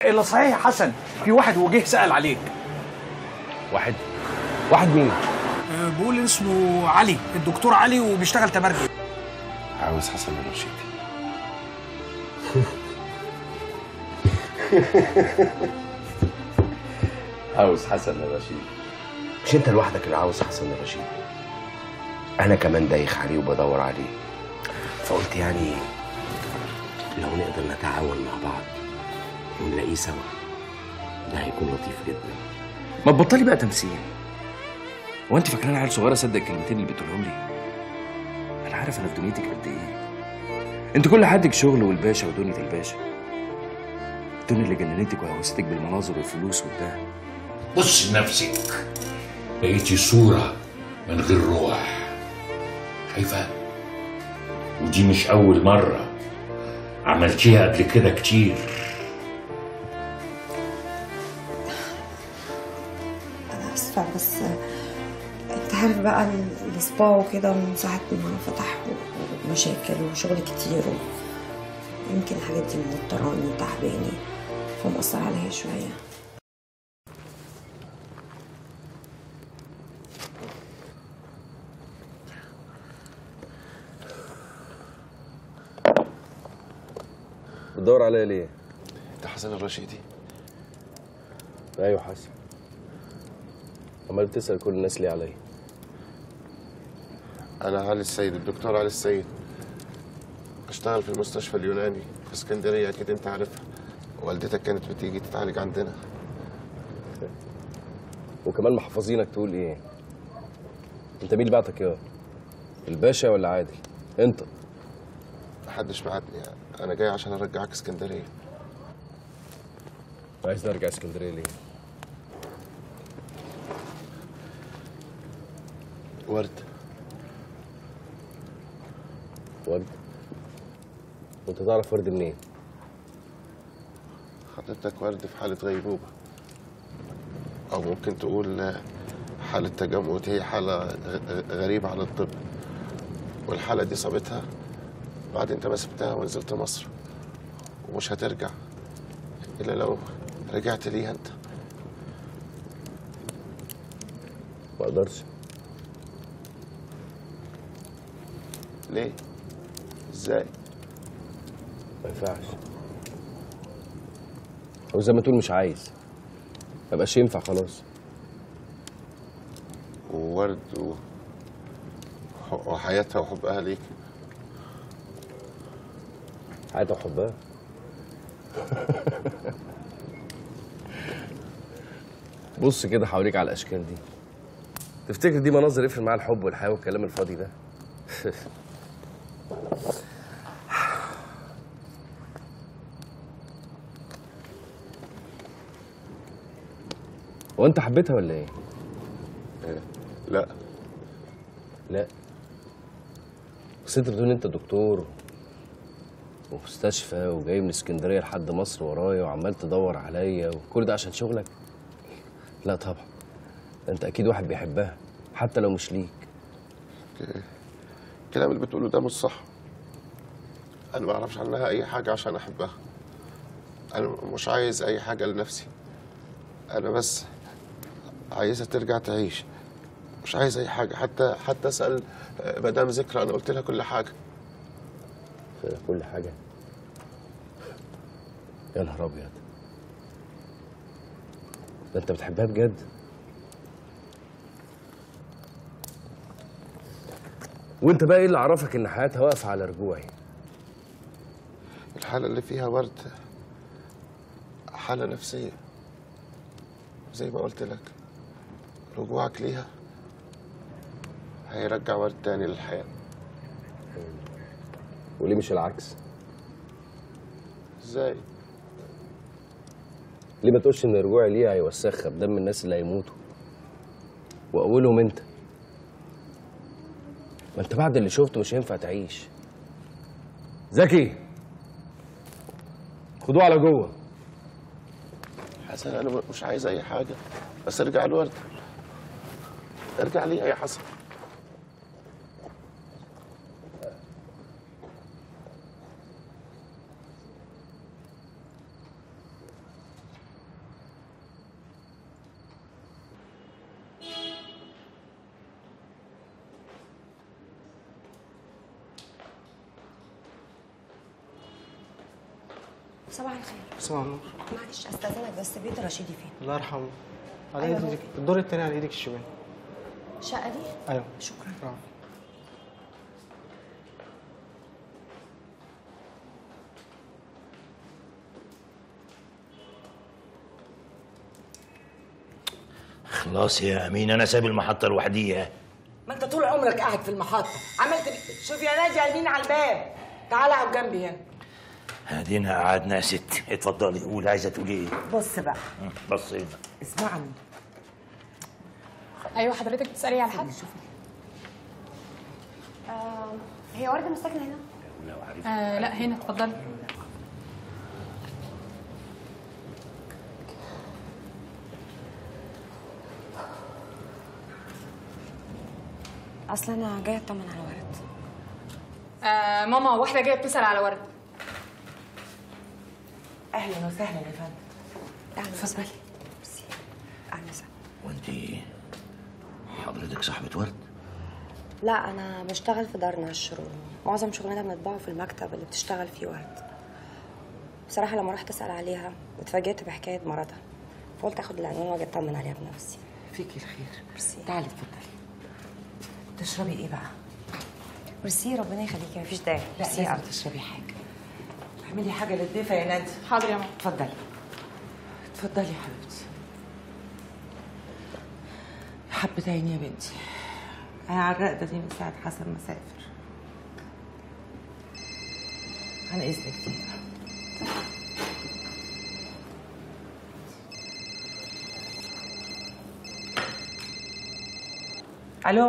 الا صحيح يا حسن في واحد وجه سال عليك واحد واحد مين أه بقول اسمه علي الدكتور علي وبيشتغل تمرجي عاوز حسن الرشيدي عاوز حسن الرشيد مش انت لوحدك اللي عاوز حسن الرشيد انا كمان دايخ عليه وبدور عليه فقلت يعني لو نقدر نتعاون مع بعض ونلاقيه سوا ده هيكون لطيف جدا ما تبطلي بقى تمثيل هو انت فاكراني عيل صغير اصدق الكلمتين اللي بتقولهم لي انا عارف انا في دنيتك قد ايه انت كل حدك شغل والباشا ودنيا الباشا الدنيا اللي جننتك وهوستك بالمناظر والفلوس والدهب بص لنفسك بقيتي صورة من غير روح شايفة ودي مش أول مرة عملتيها قبل كده كتير انا اسفه بس انت عارف بقى ال- السبا وكده من ساعه ما فتح و- ومشاكل وشغل كتير و... يمكن الحاجات دي موتراني وتعباني فمأثر عليا شويه بتدور عليا ليه؟ انت حسن الرشيدي ايوه حسن عمال بتسأل كل الناس ليه عليا انا علي السيد الدكتور علي السيد بشتغل في المستشفى اليوناني في اسكندريه اكيد انت عارفها والدتك كانت بتيجي تتعالج عندنا وكمان محفظينك تقول ايه انت مين اللي بعتك يا الباشا ولا عادل انت محدش بعتني انا جاي عشان ارجعك اسكندريه عايز نرجع اسكندريه ليه ورد ورد وانت تعرف ورد منين حضرتك ورد في حاله غيبوبه او ممكن تقول حاله تجمد هي حاله غ- غريبه على الطب والحاله دي صابتها بعد انت ما سبتها ونزلت مصر ومش هترجع الا لو رجعت ليها انت ما اقدرش ليه ازاي ما ينفعش او زي ما تقول مش عايز ما بقاش ينفع خلاص وورد و... وحياتها وحبها ليك حياتها وحبها بص كده حواليك على الاشكال دي تفتكر دي مناظر يفرق معاها الحب والحياه والكلام الفاضي ده هو انت حبيتها ولا ايه لا لا بس انت بتقول انت دكتور ومستشفى وجاي من اسكندريه لحد مصر ورايا وعمال تدور عليا وكل ده عشان شغلك لا طبعا ده انت اكيد واحد بيحبها حتى لو مش ليك الكلام اللي بتقوله ده مش صح انا ما اعرفش عنها اي حاجه عشان احبها انا مش عايز اي حاجه لنفسي انا بس عايزها ترجع تعيش مش عايز اي حاجه حتى حتى اسال آه، مدام ذكرى انا قلت لها كل حاجه في كل حاجه يا نهار ابيض ده انت بتحبها بجد وانت بقى ايه اللي عرفك ان حياتها واقفه على رجوعي الحاله اللي فيها ورد حاله نفسيه زي ما قلت لك رجوعك ليها هيرجع ورد تاني للحياه وليه مش العكس ازاي ليه ما تقولش ان رجوعي ليها هيوسخها بدم الناس اللي هيموتوا واولهم انت ما انت بعد اللي شفته مش هينفع تعيش زكي خدوه على جوه حسن انا مش عايز اي حاجه بس ارجع لورد ارجع ليها يا حسن صباح الخير صباح النور معلش استاذنك بس بيت رشيدي فين الله يرحمه على أيوة. ايدك الدور التاني على ايدك الشمال الشقه دي ايوه شكرا آه. خلاص يا امين انا سايب المحطه لوحديها ما انت طول عمرك قاعد في المحطه عملت ب- شوف يا نادي يمين على الباب تعالى اقعد جنبي هنا هدينا قعدنا يا ست اتفضلي قولي عايزه تقولي ايه بص بقى بص هنا اسمعني ايوه حضرتك بتسالي على حد هي ورده مش ساكنه هنا آه لا هنا اتفضلي اصلا انا جايه اطمن على ورد آه ماما واحده جايه بتسال على ورد اهلا وسهلا يا فندم اهلا اتفضلي. وسهلا ميرسي. اهلا وسهلا وانت حضرتك صاحبه ورد لا انا بشتغل في دار نشر ومعظم شغلنا بنطبعه في المكتب اللي بتشتغل فيه ورد بصراحه لما رحت اسال عليها اتفاجئت بحكايه مرضها فقلت اخد العنوان واجي اطمن عليها بنفسي فيكي الخير ميرسي. تعالي اتفضلي تشربي ايه بقى ميرسي ربنا يخليكي مفيش داعي لا ميرسي لازم أوي. تشربي حاجه اعملي حاجه للدفا يا نادي حاضر يا ماما اتفضلي اتفضلي يا حبيبتي يا حبة عيني يا بنتي انا على الرقدة دي من ساعة حسن ما سافر عن اذنك دي الو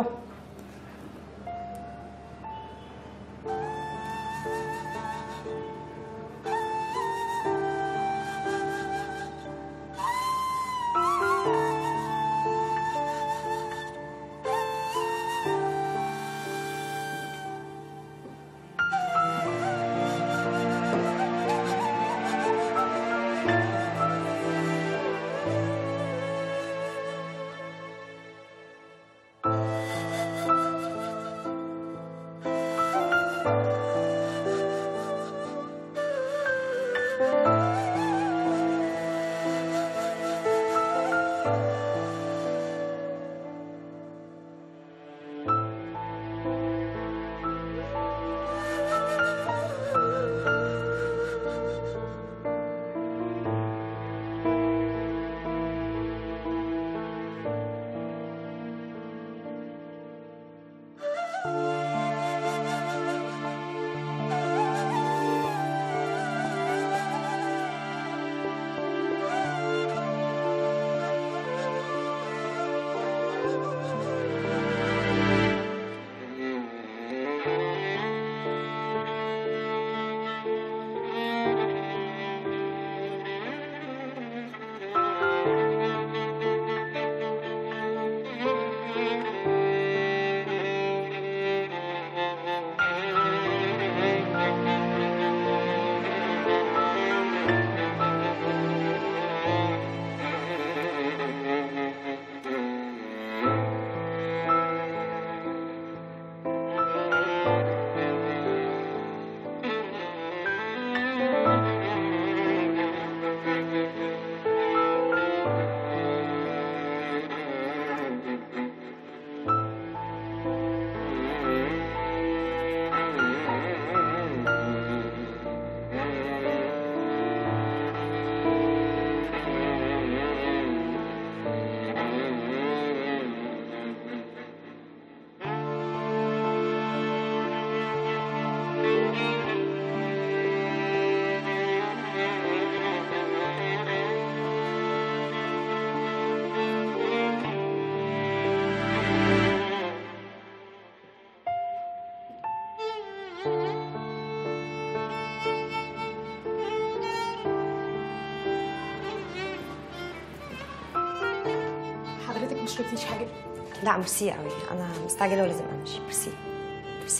حضرتك مش شربتيش حاجه لا ميرسي قوي انا مستعجله ولازم امشي ميرسي ميرسي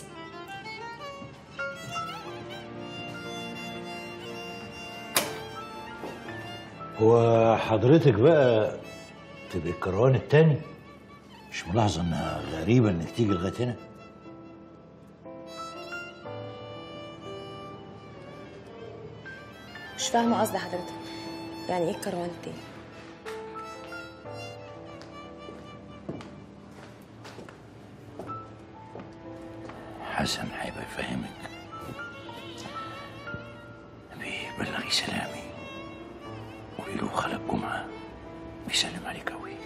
هو حضرتك بقى تبقى الكروان التاني مش ملاحظه انها غريبه انك تيجي لغايه هنا مش فاهمه قصد حضرتك يعني ايه الكروان التاني حسن هيبقى يفهمك بيبلغي سلامي قولي له خالد جمعة بيسلم عليك أوي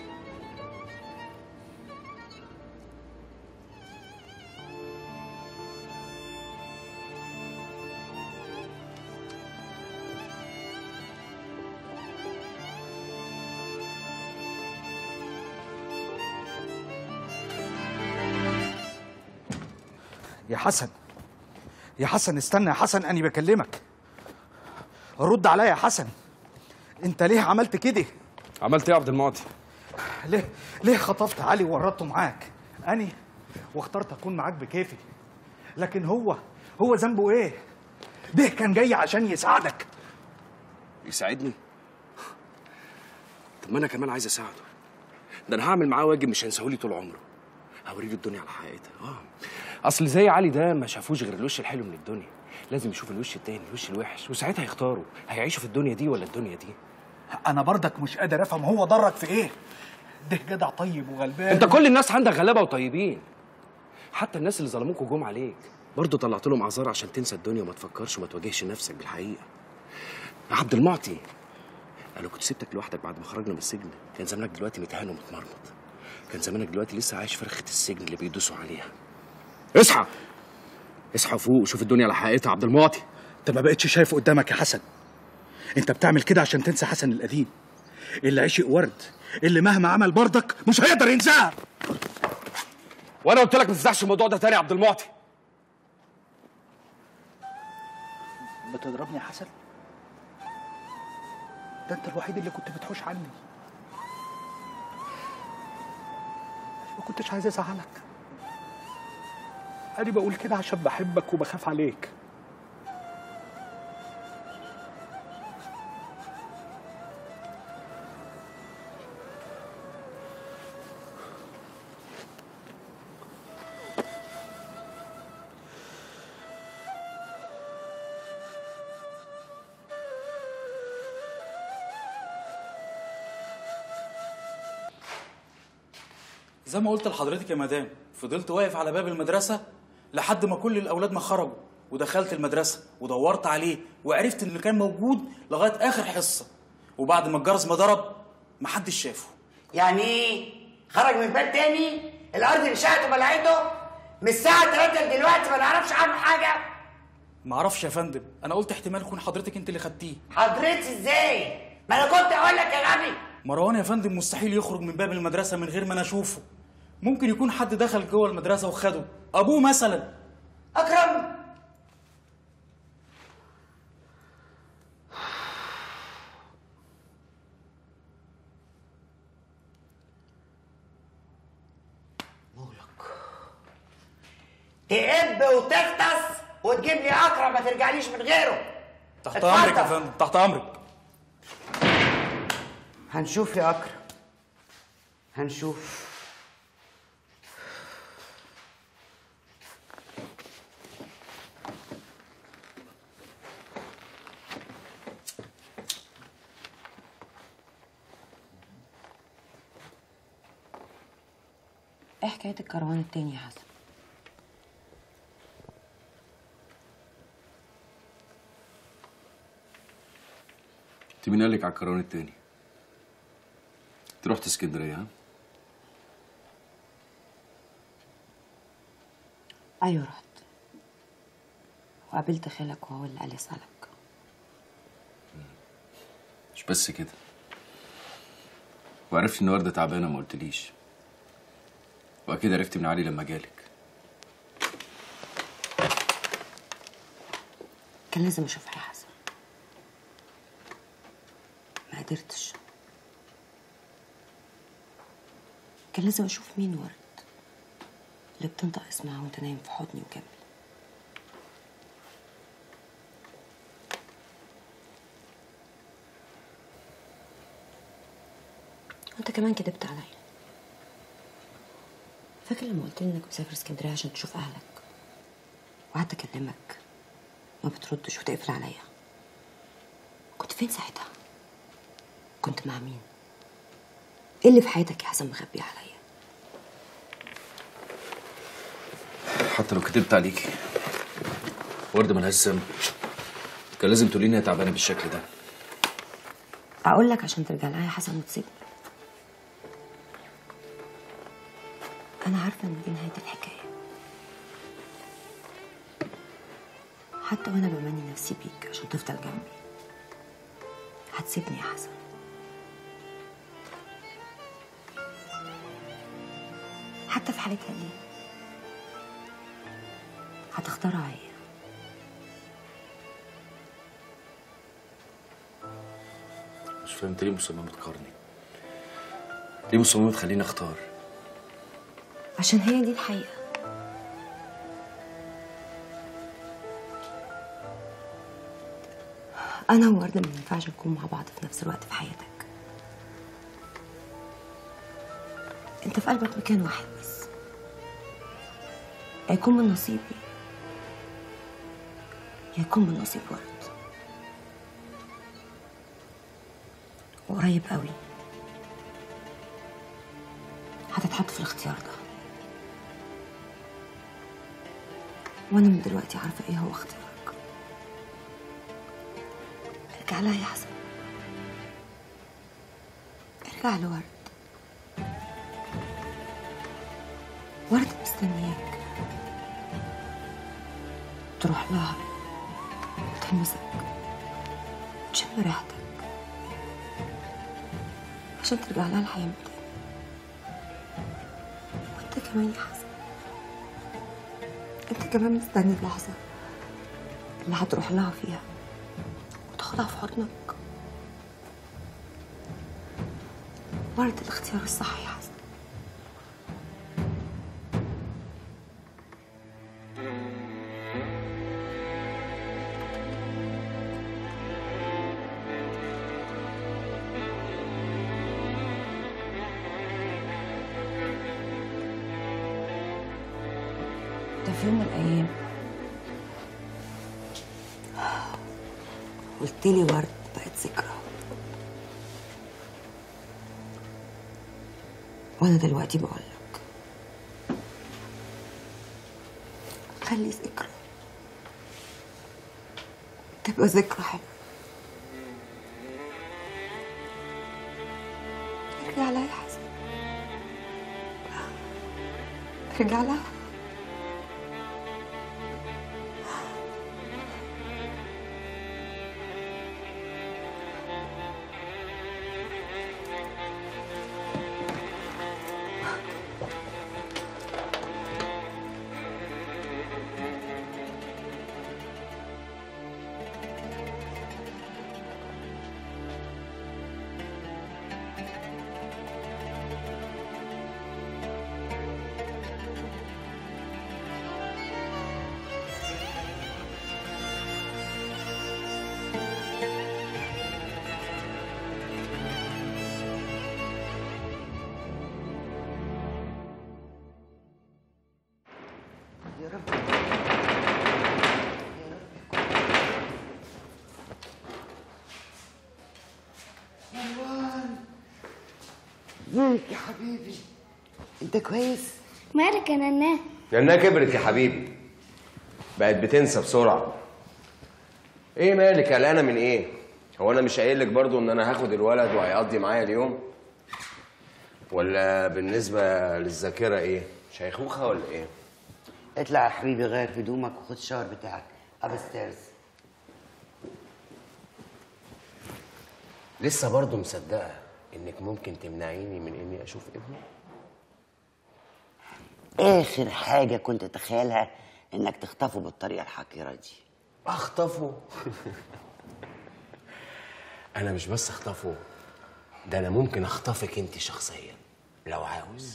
يا حسن يا حسن استنى يا حسن أنا بكلمك رد عليا يا حسن أنت ليه عملت كده؟ عملت ايه يا عبد المعطي؟ ليه ليه خطفت علي وورطته معاك؟ أنا واخترت أكون معاك بكيفي لكن هو هو ذنبه إيه؟ ده كان جاي عشان يساعدك يساعدني؟ طب ما انا كمان عايز اساعده ده انا هعمل معاه واجب مش هينساهولي طول عمره هوريه الدنيا على حقيقتها اه اصل زي علي ده ما شافوش غير الوش الحلو من الدنيا لازم يشوف الوش التاني الوش الوحش وساعتها يختاروا هيعيشوا في الدنيا دي ولا الدنيا دي أنا برضك مش قادر أفهم هو ضرك في إيه؟ ده جدع طيب وغلبان انت كل الناس عندك غلابه وطيبين حتى الناس اللي ظلموك وجم عليك برضه طلعت لهم اعذار عشان تنسى الدنيا وما تفكرش وما تواجهش نفسك بالحقيقه يا عبد المعطي انا كنت سبتك لوحدك بعد ما خرجنا من السجن كان زمانك دلوقتي متهان ومتمرمط كان زمانك دلوقتي لسه عايش في رخه السجن اللي بيدوسوا عليها اصحى اصحى فوق وشوف الدنيا على حقيقتها يا عبد المعطي انت ما بقتش شايف قدامك يا حسن انت بتعمل كده عشان تنسى حسن القديم اللي عشق ورد اللي مهما عمل برضك مش هيقدر ينساها وانا قلت لك ما تفتحش الموضوع ده تاني يا عبد المعطي بتضربني يا حسن ده انت الوحيد اللي كنت بتحوش عني ما كنتش عايز ازعلك انا بقول كده عشان بحبك وبخاف عليك زي ما قلت لحضرتك يا مدام فضلت واقف على باب المدرسة لحد ما كل الأولاد ما خرجوا ودخلت المدرسة ودورت عليه وعرفت إنه كان موجود لغاية آخر حصة وبعد ما الجرس ما ضرب محدش شافه يعني ايه؟ خرج من باب تاني؟ الأرض انشقت وبلعته؟ من الساعة 3 دلوقتي ما نعرفش عنه حاجة؟ معرفش يا فندم أنا قلت احتمال يكون حضرتك أنت اللي خدتيه حضرتي ازاي؟ ما أنا كنت أقول لك يا غبي مروان يا فندم مستحيل يخرج من باب المدرسة من غير ما أنا أشوفه ممكن يكون حد دخل جوه المدرسة وخده أبوه مثلا أكرم تقب وتغطس وتجيب لي أكرم ما ترجعليش من غيره تحت اتفضل. أمرك يا فندم تحت أمرك هنشوف يا أكرم هنشوف ايه حكايه الكروان التاني يا حسن انت مين قال لك على الكرون التاني؟ انت رحت اسكندريه ها؟ ايوه رحت وقابلت خالك وهو اللي قال لي اسالك مش بس كده وعرفت ان ورده تعبانه ما قلتليش واكيد عرفت من علي لما جالك كان لازم اشوفها يا حسن ما قدرتش كان لازم اشوف مين ورد اللي بتنطق اسمها وانت نايم في حضني وجنبي وانت كمان كدبت عليا فاكر لما قلت لي انك مسافر اسكندريه عشان تشوف اهلك وقعدت اكلمك ما بتردش وتقفل عليا كنت فين ساعتها كنت مع مين ايه اللي في حياتك يا حسن مخبيه عليا حتى لو كتبت عليكي ورده ملهاش ذنب كان لازم تقولي انها تعبانه بالشكل ده اقول لك عشان ترجع لها يا حسن وتسيبني انا عارفه ان دي نهايه الحكايه حتى وانا بمني نفسي بيك عشان تفضل جنبي هتسيبني يا حسن حتى في حالتها دي هتختار عيا مش فاهم انت ليه مصممه تقارني ليه مصممه تخليني اختار عشان هي دي الحقيقة أنا ووردة ما ينفعش نكون مع بعض في نفس الوقت في حياتك أنت في قلبك مكان واحد بس يا يكون من نصيبي يا يكون من نصيب ورد وقريب قوي هتتحط في الاختيار ده وانا من دلوقتي عارفه ايه هو اختيارك ارجع لها يا حسن ارجع لورد ورد مستنياك تروح لها وتلمسك تشم ريحتك عشان ترجع لها الحياة من تاني وانت كمان يا حسن انت كمان مستني اللحظة اللي هتروح لها فيها وتاخدها في حضنك ورد الاختيار الصح يا حسن ده في يوم من الأيام قلت لي ورد بقت ذكرى وأنا دلوقتي بقول لك خلي ذكرى تبقى ذكرى حلوة ارجع لها يا حسن ارجع لها يا رب مروان ازيك يا حبيبي انت كويس مالك يا نانا لانها كبرت يا حبيبي بقت بتنسى بسرعه ايه مالك قلقانه من ايه هو انا مش قايل لك برضو ان انا هاخد الولد وهيقضي معايا اليوم ولا بالنسبه للذاكره ايه شيخوخه ولا ايه اطلع يا حبيبي غير هدومك وخد الشاور بتاعك ابستيرز لسه برضو مصدقه انك ممكن تمنعيني من اني اشوف ابني اخر حاجه كنت اتخيلها انك تخطفه بالطريقه الحقيره دي اخطفه انا مش بس اخطفه ده انا ممكن اخطفك انت شخصيا لو عاوز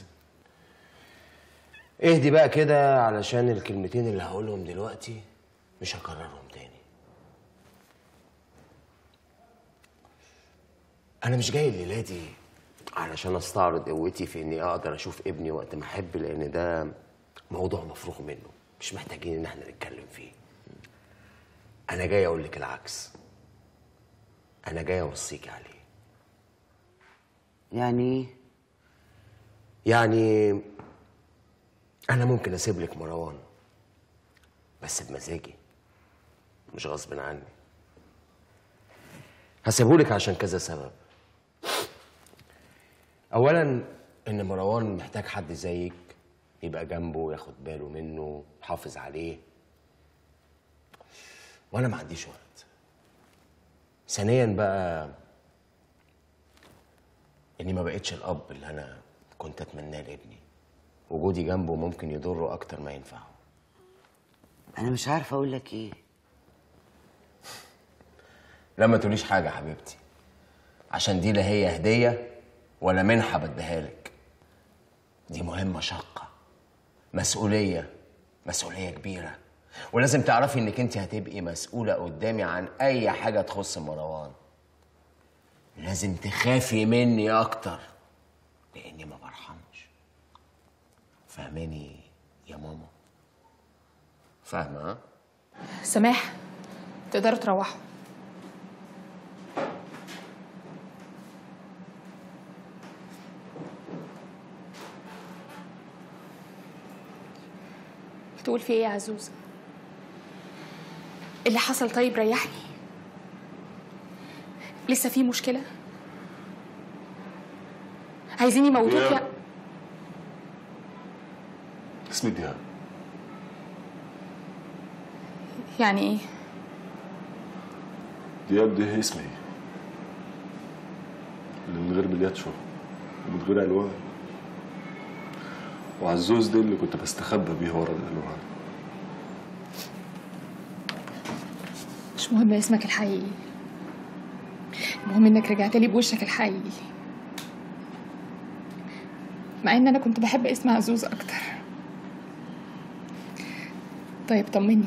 اهدي بقى كده علشان الكلمتين اللي هقولهم دلوقتي مش هكررهم تاني انا مش جاي الليله دي علشان استعرض قوتي في اني اقدر اشوف ابني وقت ما احب لان ده موضوع مفروغ منه مش محتاجين ان احنا نتكلم فيه انا جاي اقول لك العكس انا جاي اوصيكي عليه يعني ايه يعني انا ممكن اسيب لك مروان بس بمزاجي مش غصب عني هسيبهولك عشان كذا سبب اولا ان مروان محتاج حد زيك يبقى جنبه وياخد باله منه يحافظ عليه وانا ما عنديش وقت ثانيا بقى اني ما بقتش الاب اللي انا كنت اتمناه لابني وجودي جنبه ممكن يضره اكتر ما ينفعه انا مش عارفه اقول لك ايه لا ما تقوليش حاجه يا حبيبتي عشان دي لا هي هديه ولا منحه بديها لك دي مهمه شاقه مسؤوليه مسؤوليه كبيره ولازم تعرفي انك انت هتبقي مسؤوله قدامي عن اي حاجه تخص مروان لازم تخافي مني اكتر لاني ما برحمش فاهماني يا ماما فاهمه ها؟ سماح تقدروا تروحوا تقول في ايه يا عزوز اللي حصل طيب ريحني لسه في مشكلة عايزين يموتوك يا دياب. اسمي دياب يعني ايه دياب ده اسمي اللي من غير بلياتشو ومن غير الوان وعزوز ده اللي كنت بستخبى بيه ورا الالوان مش مهم اسمك الحقيقي المهم انك رجعت لي بوشك الحقيقي مع ان انا كنت بحب اسم عزوز اكتر طيب طمني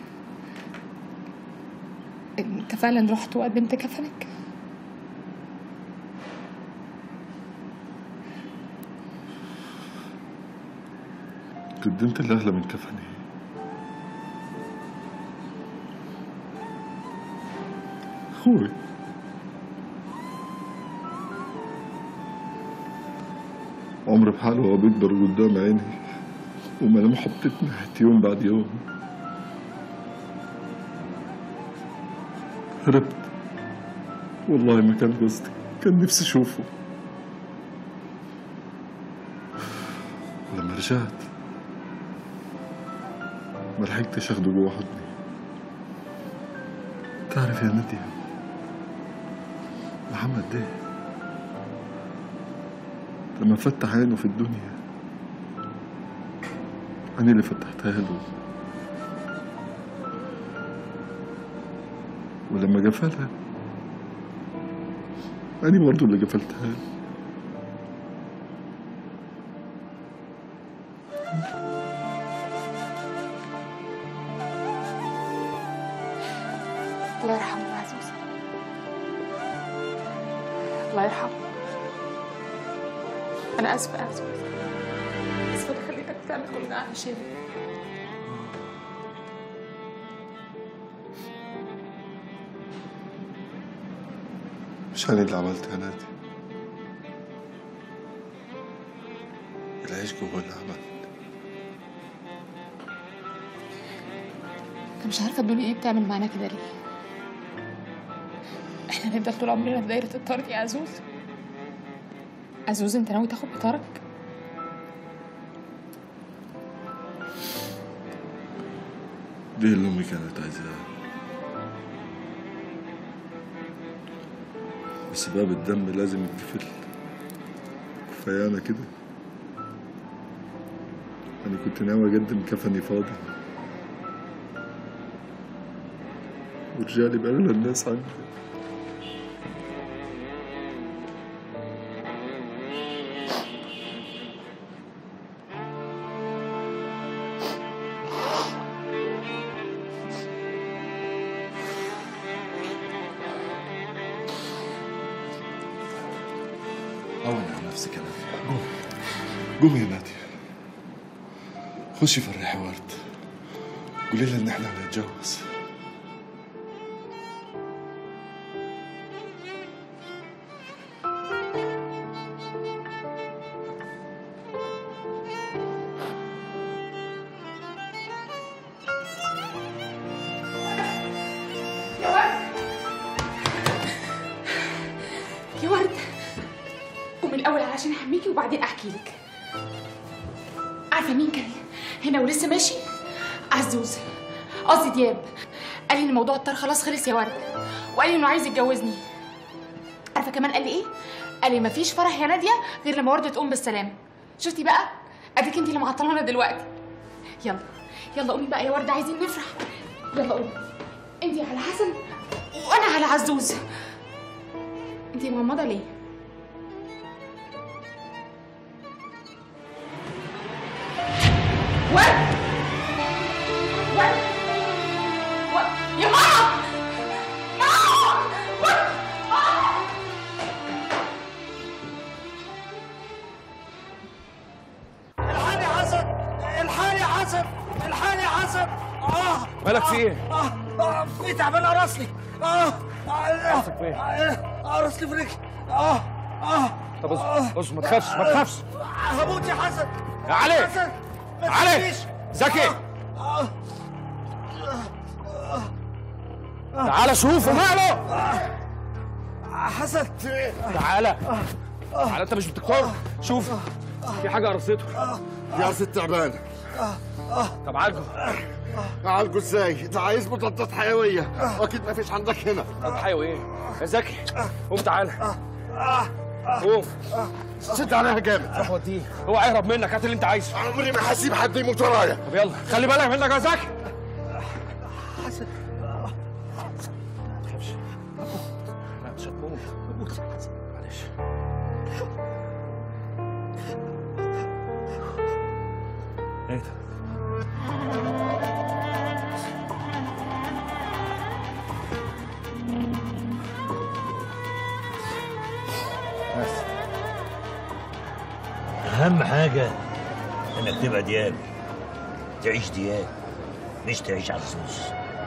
انت فعلا رحت وقدمت كفنك قدمت اللي اغلى من كفني اخوي عمر بحاله وهو بيكبر قدام عيني وملامحه بتتنحت يوم بعد يوم هربت والله ما كان قصدي كان نفسي اشوفه لما رجعت ما لحقتش اخده جوه حضني تعرف يا نادية محمد ده لما فتح عينه في الدنيا أنا اللي فتحتها له ولما قفلها أنا برضه اللي قفلتها له الله يرحمه يا عزوز الله يرحمه انا اسفه يا عزوز اسفه إني خليتك تعمل كل ده علشان مش أنا اللي عملت يا نادي العشق هو اللي عمل انا مش عارفه الدنيا ايه بتعمل معانا كده ليه احنا هنفضل طول عمرنا في دايره الطرد يا عزوز عزوز انت ناوي تاخد بطارك دي اللي أمي كانت عايزاها بس باب الدم لازم يتقفل كفاية أنا كده أنا كنت ناوي أقدم كفني فاضي ورجالي بأغلى الناس عندي هون على نفسك يا نادية قوم قومي يا نادية خشي فرحي ورد قولي لها إن إحنا هنتجوز عشان احميكي وبعدين احكي لك عارفه مين كان هنا ولسه ماشي عزوز قصدي دياب قال لي ان موضوع الطار خلاص خلص يا ورد وقال لي انه عايز يتجوزني عارفه كمان قال لي ايه قال لي مفيش فرح يا ناديه غير لما ورده تقوم بالسلامه شفتي بقى اديك انت اللي معطلانا دلوقتي يلا يلا قومي بقى يا ورده عايزين نفرح يلا قومي انت على حسن وانا على عزوز انت مغمضه ليه ورد ورد ورد يا ماما ماما ورد ماما الحقني يا حسن الحقني يا حسن الحقني يا حسن اه مالك في ايه؟ اه اه في تعبان قرصني اه اه راسك فين؟ اه راسي في رجلي اه اه طب اصبر اصبر ما تخافش ما تخافش هموت يا حسن يا علي حسن ما علي تسيبنيش. زكي آه. تعالى شوف ماله آه. حسن تعالى تعالى انت مش بتكتر شوف في حاجه قرصته يا ست تعبان طب عالجه اعالجه ازاي؟ ده عايز مضادات حيويه واكيد ما فيش عندك هنا طب حيوي ايه يا زكي قوم تعالى قوم شد عليها جامد روح وديه هو هيهرب منك هات اللي انت عايزه عمري ما هسيب حد يموت ورايا طب يلا خلي بالك منك يا زكي حسن تخافش لا مش هتقوم معلش ايه ده بس أهم حاجة إنك تبقى دياب تعيش دياب مش تعيش عزوز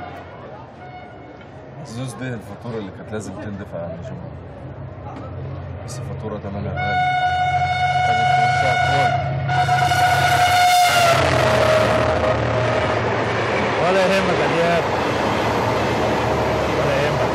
عزوز دي الفاتورة اللي كانت لازم تندفع على الجمعة بس الفاتورة تمنها غالي كانت منشأة ولا يهمك يا دياب ولا يهمك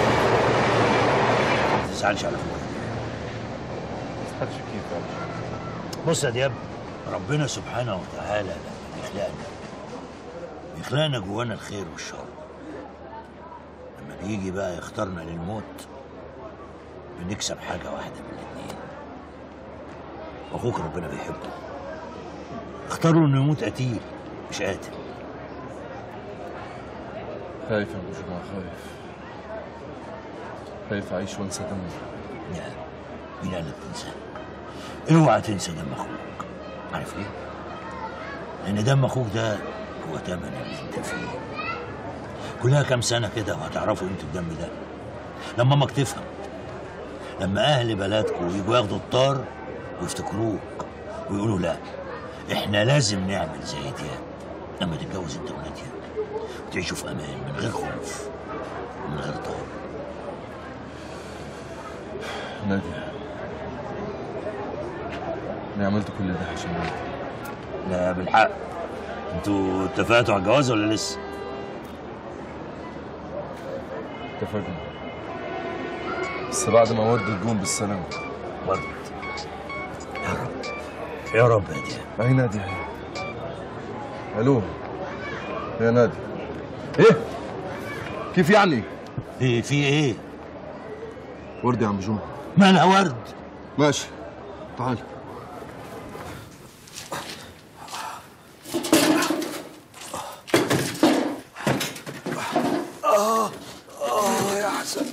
ما تزعلش على فكرة ما تزعلش كيف يعني بص يا دياب ربنا سبحانه وتعالى لما بيخلقنا بيخلقنا جوانا الخير والشر لما بيجي بقى يختارنا للموت بنكسب حاجة واحدة من الاتنين وأخوك ربنا بيحبه اختاروا إنه يموت قتيل مش قاتل خايف يا ابو جمعة خايف خايف اعيش وانسى دمي لا مين قالك تنسى اوعى تنسى دم اخوك عارف ليه؟ لان دم اخوك ده هو تمن اللي انت فيه كلها كام سنه كده وهتعرفوا قيمه الدم ده لما امك تفهم لما اهل بلدكم يجوا ياخدوا الطار ويفتكروك ويقولوا لا احنا لازم نعمل زي دياب لما تتجوز انت وناديه وتعيشوا في امان من غير خوف ومن غير طار نادية انا عملت كل ده عشان نادية لا بالحق انتوا اتفقتوا على الجواز ولا لسه؟ اتفقنا بس بعد ما ورد تقوم بالسلامة ورد يا رب يا رب يا دياب ما هي نادية هي الو يا نادي ايه كيف يعني ايه في ايه ورد يا عم جمعة مالها ورد ماشي تعال اه اه يا حسن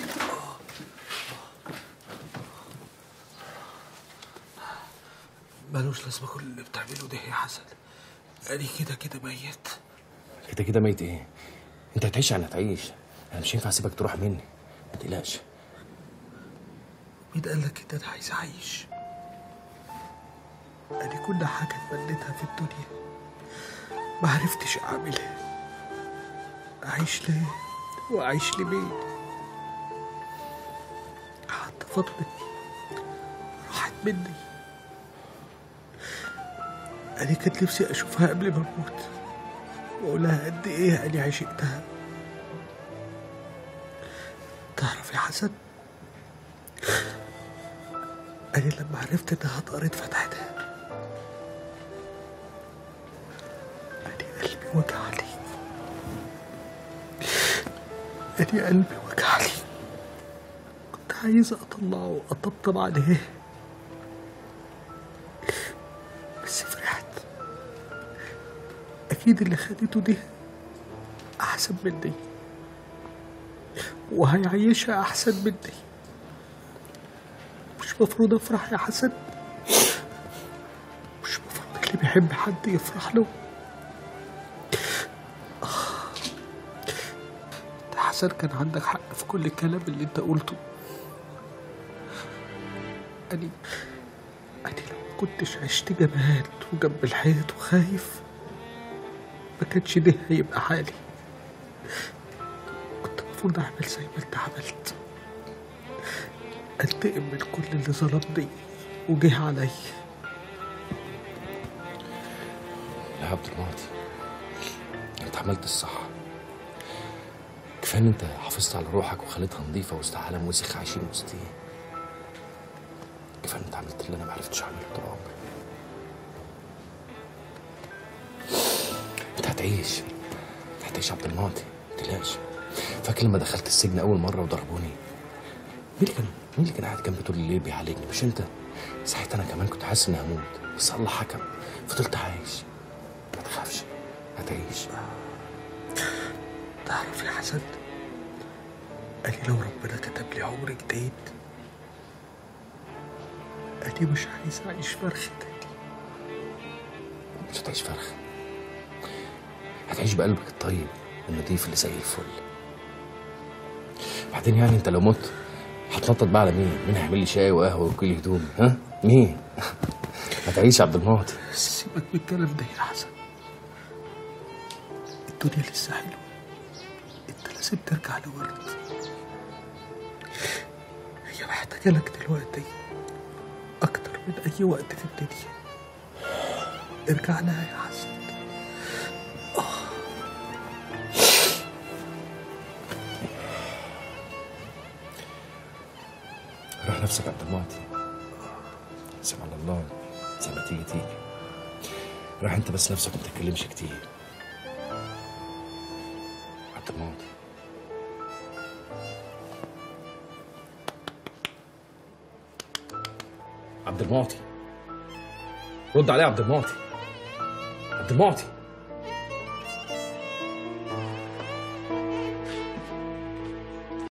ملوش لازمه كل اللي بتعمله ده يا حسن انا كده كده ميت كده كده ميت ايه انت هتعيش يعني هتعيش انا مش ينفع اسيبك تروح مني ما تقلقش مين قال لك ان انا عايز اعيش انا كل حاجه اتمنيتها في الدنيا ما عرفتش اعملها اعيش ليه واعيش لمين حتى فاطمه راحت مني انا كان نفسي اشوفها قبل ما اموت واقولها قد ايه انا عشقتها تعرف يا حسن أنا لما عرفت إنها اتقرت فتحتها أنا قلبي وجعني أنا قلبي وجعني كنت عايز أطلعه وأطبطب عليه بس فرحت أكيد اللي خدته دي أحسن مني وهيعيشها أحسن مني مش مفروض أفرح يا حسن مش مفروض اللي بيحب حد يفرح له آه. يا حسن كان عندك حق في كل الكلام اللي انت قلته أني أني لو ما كنتش عشت جبان وجنب الحيط وخايف ما كانش ده هيبقى حالي كنت المفروض أعمل زي ما أنت عملت أنتقم من كل اللي ظلمني وجه عليا يا عبد المعطي انت عملت الصح كفايه ان انت حافظت على روحك وخليتها نظيفه وسط عالم وسخ عايشين وسطيه كفايه ان انت عملت اللي انا ما عرفتش اعمله طول عمري انت هتعيش انت هتعيش يا عبد المعطي ما تقلقش فاكر لما دخلت السجن اول مره وضربوني مين اللي كان مين اللي كان قاعد جنبي طول الليل بيعالجني مش انت ساعتها انا كمان كنت حاسس اني هموت بس الله حكم فضلت عايش ما تخافش هتعيش تعرف يا حسن أنا لو ربنا كتب لي عمر جديد أنا مش عايز أعيش فرخ تاني مش هتعيش فرخ هتعيش بقلبك الطيب النضيف اللي زي الفل بعدين يعني انت لو مت هتنطط بقى على مين؟ مين هيعمل لي شاي وقهوه وكل هدومي؟ ها؟ مين؟ هتعيش يا عبد المعطي سيبك من الكلام ده يا حسن الدنيا لسه حلوة انت لازم ترجع لورد هي محتاجة لك دلوقتي أكتر من أي وقت في الدنيا ارجع لها يا حسن روح نفسك يا عبد المعطي سبحان الله زي ما تيجي تيجي روح انت بس نفسك ما تتكلمش كتير عبد المعطي عبد المعطي رد عليه يا عبد المعطي عبد المعطي